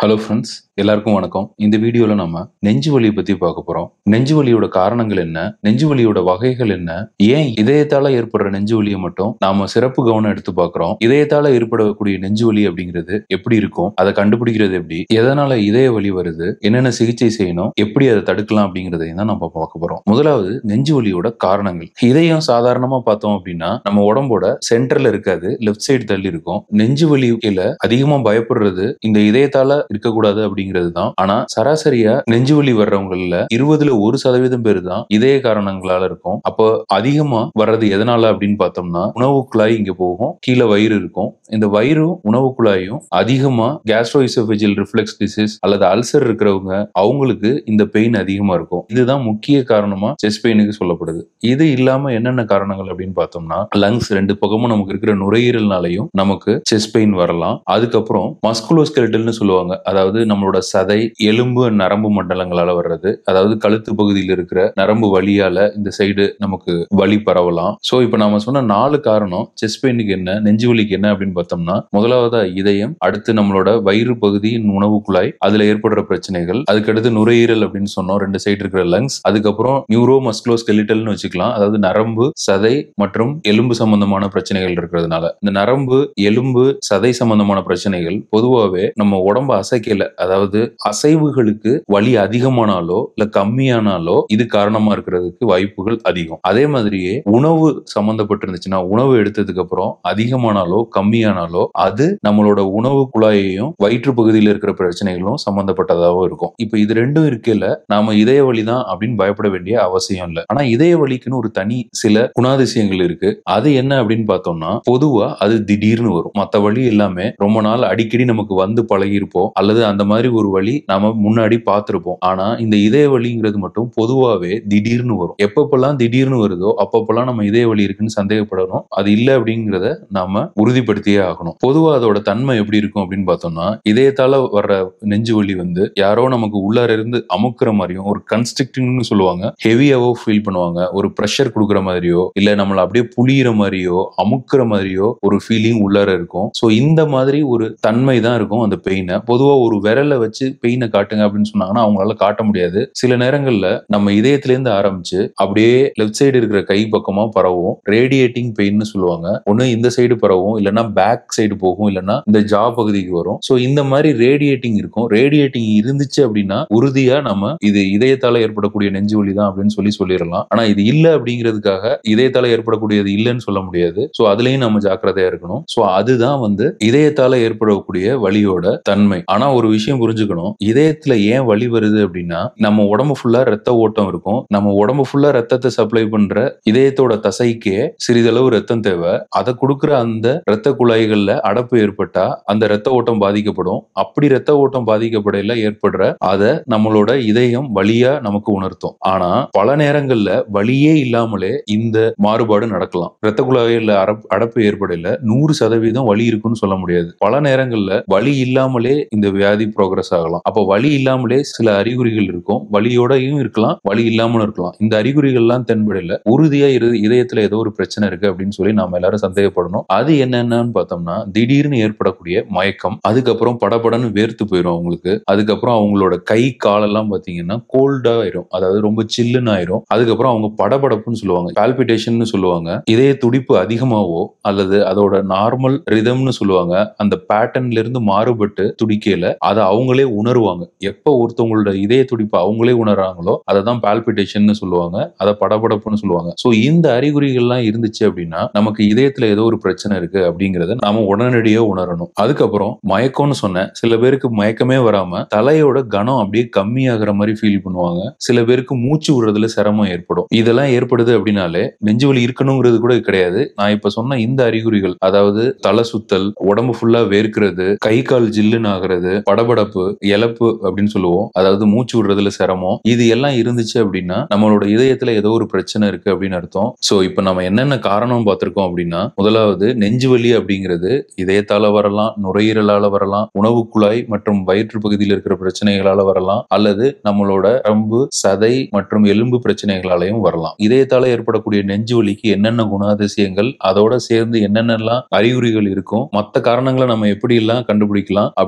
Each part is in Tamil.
ஹலோ ஃப்ரெண்ட்ஸ் எல்லாருக்கும் வணக்கம் இந்த வீடியோல நம்ம நெஞ்சு வலியை பத்தி பார்க்க போறோம் நெஞ்சு வலியோட காரணங்கள் என்ன நெஞ்சு வலியோட வகைகள் என்ன ஏன் இதயத்தால ஏற்படுற நெஞ்சு வலியை மட்டும் நாம சிறப்பு கவனம் எடுத்து பார்க்கிறோம் இதயத்தால ஏற்படக்கூடிய நெஞ்சு வலி அப்படிங்கிறது எப்படி இருக்கும் அதை கண்டுபிடிக்கிறது எப்படி எதனால இதய வலி வருது என்னென்ன சிகிச்சை செய்யணும் எப்படி அதை தடுக்கலாம் அப்படிங்கறதையும் தான் நம்ம பார்க்க போறோம் முதலாவது நெஞ்சு வலியோட காரணங்கள் இதயம் சாதாரணமா பார்த்தோம் அப்படின்னா நம்ம உடம்போட சென்டர்ல இருக்காது லெஃப்ட் சைடு தள்ளி இருக்கும் நெஞ்சு வலியில அதிகமா பயப்படுறது இந்த இதயத்தால இருக்கக்கூடாது அப்படிங்கிறது தான் ஆனா சராசரியா நெஞ்சு வலி வர்றவங்கல இருபதுல ஒரு சதவீதம் பேர் தான் இதய காரணங்களால இருக்கும் அப்போ அதிகமா வர்றது எதனால அப்படின்னு பார்த்தோம்னா உணவு குழாய் இங்க போகும் கீழே வயிறு இருக்கும் இந்த வயிறும் உணவு குழாயும் அதிகமா கேஸ்ட்ரோஇசோபெஜியல் ரிஃப்ளெக்ஸ் டிசீஸ் அல்லது அல்சர் இருக்கிறவங்க அவங்களுக்கு இந்த பெயின் அதிகமா இருக்கும் இதுதான் முக்கிய காரணமா செஸ்ட் பெயினுக்கு சொல்லப்படுது இது இல்லாம என்னென்ன காரணங்கள் அப்படின்னு பார்த்தோம்னா லங்ஸ் ரெண்டு பக்கமும் நமக்கு இருக்கிற நுரையீரல்னாலையும் நமக்கு செஸ்ட் பெயின் வரலாம் அதுக்கப்புறம் மஸ்குலோஸ்கெலட்டல்னு சொல்லுவாங்க அதாவது நம்மளோட சதை எலும்பு நரம்பு மண்டலங்களால வர்றது அதாவது கழுத்து பகுதியில் இருக்கிற நரம்பு வழியால இந்த சைடு நமக்கு வலி பரவலாம் சோ இப்போ நாம சொன்ன நாலு காரணம் செஸ்ட் பெயினுக்கு என்ன நெஞ்சு வலிக்கு என்ன அப்படின்னு பார்த்தோம்னா முதலாவதா இதயம் அடுத்து நம்மளோட வயிறு பகுதியின் உணவு குழாய் அதுல ஏற்படுற பிரச்சனைகள் அதுக்கடுத்து நுரையீரல் அப்படின்னு சொன்னோம் ரெண்டு சைடு இருக்கிற லங்ஸ் அதுக்கப்புறம் நியூரோ மஸ்குலோஸ்கெலிட்டல்னு வச்சுக்கலாம் அதாவது நரம்பு சதை மற்றும் எலும்பு சம்பந்தமான பிரச்சனைகள் இருக்கிறதுனால இந்த நரம்பு எலும்பு சதை சம்பந்தமான பிரச்சனைகள் பொதுவாகவே நம்ம உடம்ப அசைக்கல அதாவது அசைவுகளுக்கு வலி அதிகமானாலோ இல்ல கம்மியானாலோ இது காரணமா இருக்கிறதுக்கு வாய்ப்புகள் அதிகம் அதே மாதிரியே உணவு சம்பந்தப்பட்டிருந்துச்சுன்னா உணவு எடுத்ததுக்கு அப்புறம் அதிகமானாலோ கம்மியானாலோ அது நம்மளோட உணவு குழாயையும் வயிற்று பகுதியில் இருக்கிற பிரச்சனைகளும் சம்பந்தப்பட்டதாகவும் இருக்கும் இப்ப இது ரெண்டும் இருக்கையில நாம இதய வலி தான் அப்படின்னு பயப்பட வேண்டிய அவசியம் இல்லை ஆனா இதய வலிக்குன்னு ஒரு தனி சில குணாதிசயங்கள் இருக்கு அது என்ன அப்படின்னு பார்த்தோம்னா பொதுவா அது திடீர்னு வரும் மத்த வலி எல்லாமே ரொம்ப நாள் அடிக்கடி நமக்கு வந்து பழகியிருப்போம் அல்லது அந்த மாதிரி ஒரு வலி நாம முன்னாடி பார்த்திருப்போம் ஆனா இந்த இதய வலிங்கிறது மட்டும் பொதுவாவே திடீர்னு வரும் எப்பப்பெல்லாம் திடீர்னு வருதோ அப்பப்பெல்லாம் நம்ம இதய வலி இருக்குன்னு சந்தேகப்படணும் அது இல்லை அப்படிங்கிறத நாம உறுதிப்படுத்தியே ஆகணும் பொதுவா அதோட தன்மை எப்படி இருக்கும் அப்படின்னு பார்த்தோம்னா இதயத்தால வர்ற நெஞ்சு வலி வந்து யாரோ நமக்கு உள்ளார இருந்து அமுக்குற மாதிரியும் ஒரு கன்ஸ்ட்ரக்டிங்னு சொல்லுவாங்க ஹெவியாவோ ஃபீல் பண்ணுவாங்க ஒரு ப்ரெஷர் கொடுக்குற மாதிரியோ இல்ல நம்மள அப்படியே புளியிற மாதிரியோ அமுக்குற மாதிரியோ ஒரு ஃபீலிங் உள்ளார இருக்கும் ஸோ இந்த மாதிரி ஒரு தன்மை தான் இருக்கும் அந்த பெயினை பொதுவா ஒரு விரலை வச்சு பெயினை காட்டுங்க அப்படின்னு சொன்னாங்கன்னா அவங்களால காட்ட முடியாது சில நேரங்கள்ல நம்ம இதயத்துல இருந்து ஆரம்பிச்சு அப்படியே லெஃப்ட் சைடு இருக்கிற கை பக்கமா பரவும் ரேடியேட்டிங் பெயின்னு சொல்லுவாங்க ஒண்ணு இந்த சைடு பரவும் இல்லைன்னா பேக் சைடு போகும் இல்லைன்னா இந்த ஜா பகுதிக்கு வரும் ஸோ இந்த மாதிரி ரேடியேட்டிங் இருக்கும் ரேடியேட்டிங் இருந்துச்சு அப்படின்னா உறுதியா நம்ம இது இதயத்தால ஏற்படக்கூடிய நெஞ்சு வலி தான் அப்படின்னு சொல்லி சொல்லிடலாம் ஆனா இது இல்ல அப்படிங்கிறதுக்காக இதயத்தால ஏற்படக்கூடியது இல்லைன்னு சொல்ல முடியாது ஸோ அதுலயும் நம்ம ஜாக்கிரதையா இருக்கணும் ஸோ அதுதான் வந்து இதயத்தால ஏற்படக்கூடிய வலியோட தன்மை ஆனா ஒரு விஷயம் புரிஞ்சுக்கணும் இதயத்துல ஏன் வலி வருது அப்படின்னா நம்ம உடம்பு ஃபுல்லா ரத்த ஓட்டம் இருக்கும் நம்ம உடம்பு ஃபுல்லா ரத்தத்தை சப்ளை பண்ற இதயத்தோட தசைக்கே சிறிதளவு ரத்தம் தேவை அதை கொடுக்குற அந்த ரத்த குழாய்கள்ல அடப்பு ஏற்பட்டா அந்த ரத்த ஓட்டம் பாதிக்கப்படும் அப்படி ரத்த ஓட்டம் பாதிக்கப்படையில ஏற்படுற அதை நம்மளோட இதயம் வலியா நமக்கு உணர்த்தும் ஆனா பல நேரங்கள்ல வலியே இல்லாமலே இந்த மாறுபாடு நடக்கலாம் ரத்த குழாயில அரப்- அடப்பு ஏற்படையில நூறு சதவீதம் வலி இருக்குன்னு சொல்ல முடியாது பல நேரங்கள்ல வலி இல்லாமலே இந்த வியாதி ப்ரோக்ரஸ் ஆகலாம் அப்போ வலி இல்லாமலே சில அறிகுறிகள் இருக்கும் வலியோடயும் இருக்கலாம் வலி இல்லாமலும் இருக்கலாம் இந்த அறிகுறிகள்லாம் தென்படையில உறுதியா இரு- இதயத்துல ஏதோ ஒரு பிரச்சனை இருக்கு அப்படின்னு சொல்லி நாம எல்லாரும் சந்தேகப்படணும் அது என்னென்னு பார்த்தோம்னா திடீர்னு ஏற்படக்கூடிய மயக்கம் அதுக்கப்புறம் படபடன்னு வேர்த்து போயிடும் அவங்களுக்கு அதுக்கப்புறம் அவங்களோட கை காலெல்லாம் பாத்தீங்கன்னா கோல்டா ஆயிரும் அதாவது ரொம்ப சில்லுன்னு ஆயிரும் அதுக்கப்புறம் அவங்க படபடப்புன்னு சொல்லுவாங்க பால்பிட்டேஷன் சொல்லுவாங்க இதய துடிப்பு அதிகமாவோ அல்லது அதோட நார்மல் ரிதம்னு சொல்லுவாங்க அந்த பேட்டர்ன்ல இருந்து மாறுபட்டு துடிக்கையில அதை அவங்களே உணருவாங்க எப்ப ஒருத்தவங்களோட இதய துடிப்பு அவங்களே உணர்றாங்களோ அதை தான் பால்பிட்டேஷன் சொல்லுவாங்க அதை படபடப்புன்னு சொல்லுவாங்க சோ இந்த அறிகுறிகள்லாம் இருந்துச்சு அப்படின்னா நமக்கு இதயத்துல ஏதோ ஒரு பிரச்சனை இருக்கு அப்படிங்கறத நாம உடனடியா உணரணும் அதுக்கப்புறம் மயக்கம்னு சொன்னேன் சில பேருக்கு மயக்கமே வராம தலையோட கனம் அப்படியே கம்மியாகிற மாதிரி ஃபீல் பண்ணுவாங்க சில பேருக்கு மூச்சு விடுறதுல சிரமம் ஏற்படும் இதெல்லாம் ஏற்படுது அப்படின்னாலே நெஞ்சு வலி இருக்கணுங்கிறது கூட கிடையாது நான் இப்ப சொன்ன இந்த அறிகுறிகள் அதாவது தலை சுத்தல் உடம்பு ஃபுல்லா வேர்க்கிறது கை கால் ஜில்லுன்னு ஆகுறது படபடப்பு இழப்பு அப்படின்னு சொல்லுவோம் அதாவது மூச்சு விடுறதுல சிரமம் இது எல்லாம் இருந்துச்சு அப்படின்னா நம்மளோட இதயத்துல ஏதோ ஒரு பிரச்சனை இருக்கு அப்படின்னு அர்த்தம் சோ இப்ப நம்ம என்னென்ன காரணம் பார்த்திருக்கோம் அப்படின்னா முதலாவது நெஞ்சு வலி அப்படிங்கிறது இதயத்தால வரலாம் நுரையீரலால வரலாம் உணவு குழாய் மற்றும் வயிற்று பகுதியில் இருக்கிற பிரச்சனைகளால வரலாம் அல்லது நம்மளோட நரம்பு சதை மற்றும் எலும்பு பிரச்சனைகளாலையும் வரலாம் இதயத்தால ஏற்படக்கூடிய நெஞ்சு வலிக்கு என்னென்ன குணாதிசயங்கள் அதோட சேர்ந்து என்னென்னலாம் அறிகுறிகள் இருக்கும் மற்ற காரணங்களை நம்ம எப்படி எல்லாம் கண்டுபிடிக்கலாம் அப்படிங்கறத தான்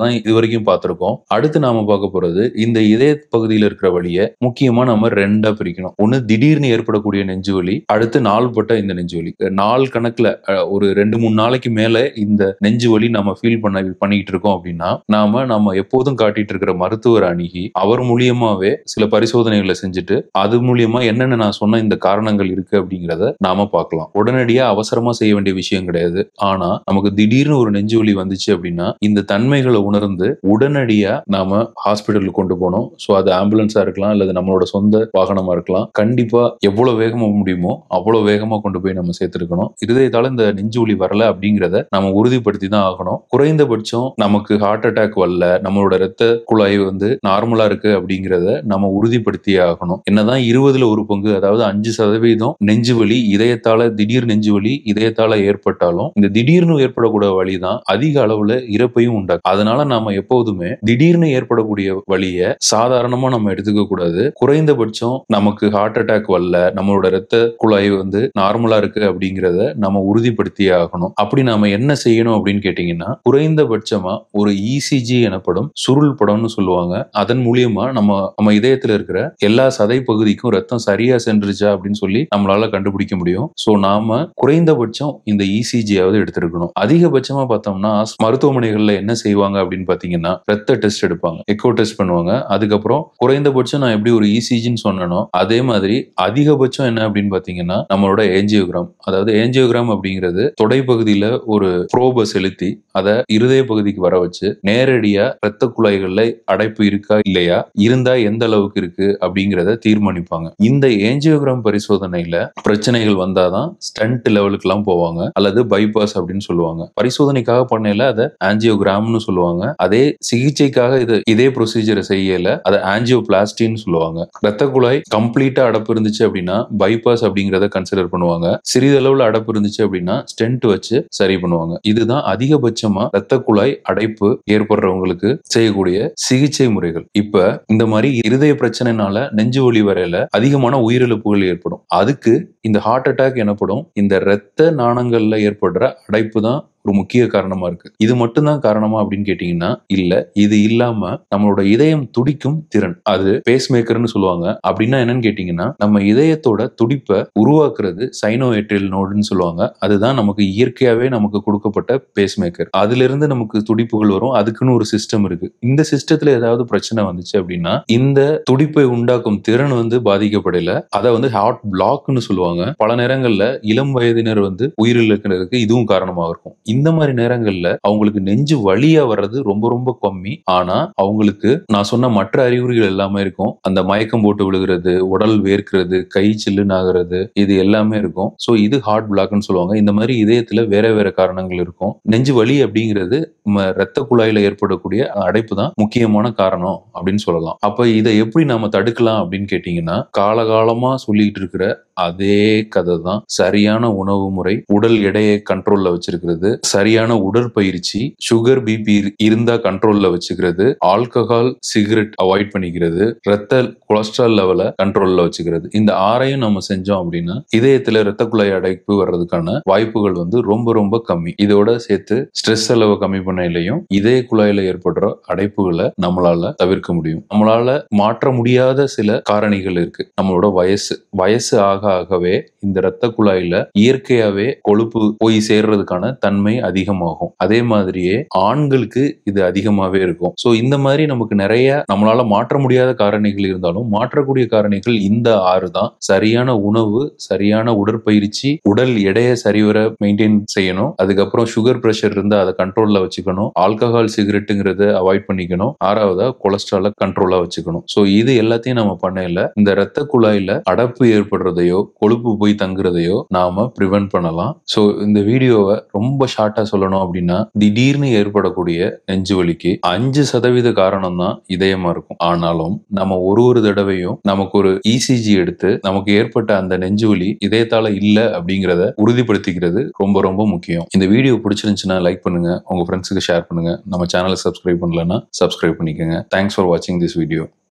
தான் இது வரைக்கும் பார்த்திருக்கோம் அடுத்து நாம பார்க்க போறது இந்த இதய பகுதியில் இருக்கிற வலியை முக்கியமா நம்ம ரெண்டா பிரிக்கணும் ஒண்ணு திடீர்னு ஏற்படக்கூடிய நெஞ்சு வலி அடுத்து நாள்பட்ட இந்த நெஞ்சு வலி நாள் கணக்குல அஹ், ஒரு ரெண்டு மூணு நாளைக்கு மேல இந்த நெஞ்சு வலி நம்ம ஃபீல் பண்ண பண்ணிக்கிட்டு இருக்கோம் அப்படின்னா நாம நம்ம எப்போதும் காட்டிட்டு இருக்கிற மருத்துவர் அணுகி அவர் மூலியமாவே சில பரிசோதனைகளை செஞ்சுட்டு அது மூலியமா என்னென்ன நான் சொன்ன இந்த காரணங்கள் இருக்கு அப்படிங்கிறத நாம பார்க்கலாம் உடனடியா அவசரமா செய்ய வேண்டிய விஷயம் கிடையாது ஆனா நமக்கு திடீர்னு ஒரு நெஞ்சு வலி வந்துச்சு அப்படின்னா இந்த தன்மைகளை உணர்ந்து உடனடியா நாம ஹாஸ்பிட்டலுக்கு கொண்டு போனோம் ஸோ அது ஆம்புலன்ஸா இருக்கலாம் அல்லது நம்மளோட சொந்த வாகனமா இருக்கலாம் கண்டிப்பா எவ்வளவு வேகமா முடியுமோ அவ்வளவு வேகமா கொண்டு போய் நம்ம சேர்த்திருக்கணும் இருதயத்தால இந்த நெஞ்சு வலி வரல அப்படிங்கிறத நம்ம உறுதிப்படுத்தி தான் ஆகணும் குறைந்தபட்சம் நமக்கு ஹார்ட் அட்டாக் வரல நம்மளோட ரத்த குழாய் வந்து நார்மலா இருக்கு அப்படிங்கிறத நம்ம உறுதிப்படுத்தியே ஆகணும் என்னதான் இருபதுல ஒரு பங்கு அதாவது அஞ்சு சதவீதம் நெஞ்சு வலி இதயத்தால திடீர் நெஞ்சு வலி இதயத்தால ஏற்பட்டாலும் இந்த திடீர்னு ஏற்படக்கூடிய வலி தான் அதிக அளவுல இறப்பையும் உண்டாக்கும் அதனால நாம எப்போதுமே திடீர்னு ஏற்படக்கூடிய வலியை சாதாரணமா நம்ம எடுத்துக்க கூடாது குறைந்தபட்சம் நமக்கு ஹார்ட் அட்டாக் வரல நம்மளோட ரத்த குழாய் வந்து நார்மலா இருக்கு அப்படிங்கிறத நம்ம உறுதிப்படுத்தியே ஆகணும் அப்படி நாம என்ன செய்யணும் அப்படின்னு கேட்டீங்கன்னா குறைந்தபட்சமா ஒரு இசிஜி எனப்படும் சுருள் படம்னு சொல்லுவாங்க அதன் மூலியமா நம்ம நம்ம இதயத்துல இருக்கிற எல்லா சதை பகுதிக்கும் ரத்தம் சரியா சென்றுச்சா அப்படின்னு சொல்லி நம்மளால கண்டுபிடிக்க முடியும் சோ நாம குறைந்தபட்சம் இந்த இசிஜியாவது எடுத்திருக்கணும் அதிகபட்சமா பார்த்தோம்னா மருத்துவமனைகள்ல என்ன செய்வாங்க அப்படின்னு பாத்தீங்கன்னா ரத்த டெஸ்ட் எடுப்பாங்க எக்கோ டெஸ்ட் பண்ணுவாங்க அதுக்கப்புறம் குறைந்தபட்சம் நான் எப்படி ஒரு இசிஜின்னு சொன்னனோ அதே மாதிரி அதிகபட்சம் என்ன அப்படின்னு பாத்தீங்கன்னா நம்மளோட ஏஞ்சியோகிராம் அதாவது ஏஞ்சியோகிராம் அப்படிங்கிறது தொடை பகுதியில ஒரு ப்ரோபை செலுத்தி அதை இருதய பகுதிக்கு வர வச்சு நேரடியா ரத்த குழாய்கள்ல அடைப்பு இருக்கா இல்லையா இருந்தா எந்த அளவுக்கு இருக்கு அப்படிங்கிறத தீர்மானிப்பாங்க இந்த ஏஞ்சியோகிராம் பரிசோதனையில பிரச்சனைகள் வந்தாதான் ஸ்டண்ட் லெவலுக்கு எல்லாம் போவாங்க அல்லது பைபாஸ் அப்படின்னு சொல்லுவாங்க பரிசோதனைக்காக பண்ணையில அதை ஆஞ்சியோகிராம்னு சொல்லுவாங்க அதே சிகிச்சைக்காக இது இதே ப்ரொசீஜரை செய்யல அதை ஆஞ்சியோபிளாஸ்டின்னு சொல்லுவாங்க ரத்த குழாய் கம்ப்ளீட்டா அடப்பு இருந்துச்சு அப்படின்னா பைபாஸ் அப்படிங்கறத கன்சிடர் பண்ணுவாங்க சிறிதளவுல அடப்பு இருந்துச்சு அப்படின்னா ஸ்டென்ட் வச்சு சரி பண்ணுவாங்க இதுதான் அதிகபட்சமா ரத்த குழாய் அடைப்பு ஏற்படுறவங்களுக்கு செய்யக்கூடிய சிகிச்சை முறைகள் இப்ப இந்த மாதிரி இருதய பிரச்சனைனால நெஞ்சு வலி வரையில அதிகமான உயிரிழப்புகள் ஏற்படும் அதுக்கு இந்த ஹார்ட் அட்டாக் எனப்படும் இந்த இரத்த நாணங்கள்ல ஏற்படுற அடைப்பு தான் ஒரு முக்கிய காரணமா இருக்கு இது மட்டும்தான் காரணமா அப்படின்னு கேட்டீங்கன்னா இல்ல இது இல்லாம நம்மளோட இதயம் துடிக்கும் திறன் அது பேஸ் மேக்கர்னு சொல்லுவாங்க அப்படின்னா என்னன்னு கேட்டீங்கன்னா நம்ம இதயத்தோட துடிப்பை உருவாக்குறது சைனோஏட்ரியல் நோடுன்னு சொல்லுவாங்க அதுதான் நமக்கு இயற்கையாவே நமக்கு கொடுக்கப்பட்ட பேஸ் மேக்கர் அதுல இருந்து நமக்கு துடிப்புகள் வரும் அதுக்குன்னு ஒரு சிஸ்டம் இருக்கு இந்த சிஸ்டத்துல ஏதாவது பிரச்சனை வந்துச்சு அப்படின்னா இந்த துடிப்பை உண்டாக்கும் திறன் வந்து பாதிக்கப்படல அதை வந்து ஹார்ட் பிளாக்னு சொல்லுவாங்க பல நேரங்கள்ல இளம் வயதினர் வந்து உயிரிழக்கிறதுக்கு இதுவும் காரணமாக இருக்கும் இந்த மாதிரி நேரங்கள்ல அவங்களுக்கு நெஞ்சு வலியா வர்றது ரொம்ப ரொம்ப கம்மி ஆனா அவங்களுக்கு நான் சொன்ன மற்ற அறிகுறிகள் எல்லாமே இருக்கும் அந்த மயக்கம் போட்டு விழுகிறது உடல் வேர்க்கிறது கை சில்லுன்னு ஆகிறது இது எல்லாமே இருக்கும் சோ இது ஹார்ட் பிளாக்னு சொல்லுவாங்க இந்த மாதிரி இதயத்துல வேற வேற காரணங்கள் இருக்கும் நெஞ்சு வலி அப்படிங்கிறது நம்ம ரத்த குழாயில ஏற்படக்கூடிய அடைப்பு தான் முக்கியமான காரணம் அப்படின்னு சொல்லலாம் அப்ப இதை எப்படி நாம தடுக்கலாம் அப்படின்னு கேட்டீங்கன்னா காலகாலமா சொல்லிட்டு இருக்கிற அதே கதை தான் சரியான உணவு முறை உடல் எடையை கண்ட்ரோல்ல வச்சிருக்கிறது சரியான உடற்பயிற்சி சுகர் பிபி இருந்தா கண்ட்ரோல்ல வச்சுக்கிறது ஆல்கஹால் சிகரெட் அவாய்ட் பண்ணிக்கிறது ரத்த கொலஸ்ட்ரால் லெவலை கண்ட்ரோல்ல வச்சுக்கிறது இந்த ஆறையும் நம்ம செஞ்சோம் அப்படின்னா இதயத்துல ரத்த குழாய் அடைப்பு வர்றதுக்கான வாய்ப்புகள் வந்து ரொம்ப ரொம்ப கம்மி இதோட சேர்த்து ஸ்ட்ரெஸ் அளவை கம்மி பண்ணையிலையும் இதய குழாயில ஏற்படுற அடைப்புகளை நம்மளால தவிர்க்க முடியும் நம்மளால மாற்ற முடியாத சில காரணிகள் இருக்கு நம்மளோட வயசு வயசு ஆக ஆகவே இந்த ரத்த குழாயில இயற்கையாவே கொழுப்பு போய் சேர்றதுக்கான தன்மை அதிகமாகும் அதே மாதிரியே ஆண்களுக்கு இது அதிகமாவே இருக்கும் சோ இந்த மாதிரி நமக்கு நிறைய நம்மளால மாற்ற முடியாத காரணிகள் இருந்தாலும் மாற்றக்கூடிய காரணிகள் இந்த ஆறு தான் சரியான உணவு சரியான உடற்பயிற்சி உடல் எடையை சரிவர மெயின்டைன் செய்யணும் அதுக்கப்புறம் சுகர் பிரஷர் இருந்தா அதை கண்ட்ரோல்ல வச்சுக்கணும் ஆல்கஹால் சிகரெட்டுங்கிறத அவாய்ட் பண்ணிக்கணும் ஆறாவதா கொலஸ்ட்ரால கண்ட்ரோலா வச்சுக்கணும் சோ இது எல்லாத்தையும் நம்ம பண்ணையில இந்த ரத்த குழாயில அடப்பு ஏற்படுறதையோ கொழுப்பு போய் தங்குறதையோ நாம ப்ரிவென்ட் பண்ணலாம் சோ இந்த வீடியோவை ரொம்ப ஷார்ட்டா சொல்லணும் அப்படின்னா திடீர்னு ஏற்படக்கூடிய நெஞ்சு வலிக்கு அஞ்சு சதவீத காரணம் தான் இதயமா இருக்கும் ஆனாலும் நம்ம ஒரு ஒரு தடவையும் நமக்கு ஒரு இசிஜி எடுத்து நமக்கு ஏற்பட்ட அந்த நெஞ்சு வலி இதயத்தால இல்ல அப்படிங்கிறத உறுதிப்படுத்திக்கிறது ரொம்ப ரொம்ப முக்கியம் இந்த வீடியோ பிடிச்சிருந்துச்சுன்னா லைக் பண்ணுங்க உங்க ஃப்ரெண்ட்ஸுக்கு ஷேர் பண்ணுங்க நம்ம சேனலை சப்ஸ்கிரைப் பண்ணலன்னா சப்ஸ்கிரைப் பண்ணிக்கோங்க தேங்க்ஸ் ஃபார் வாட்சிங் திஸ் வீடியோ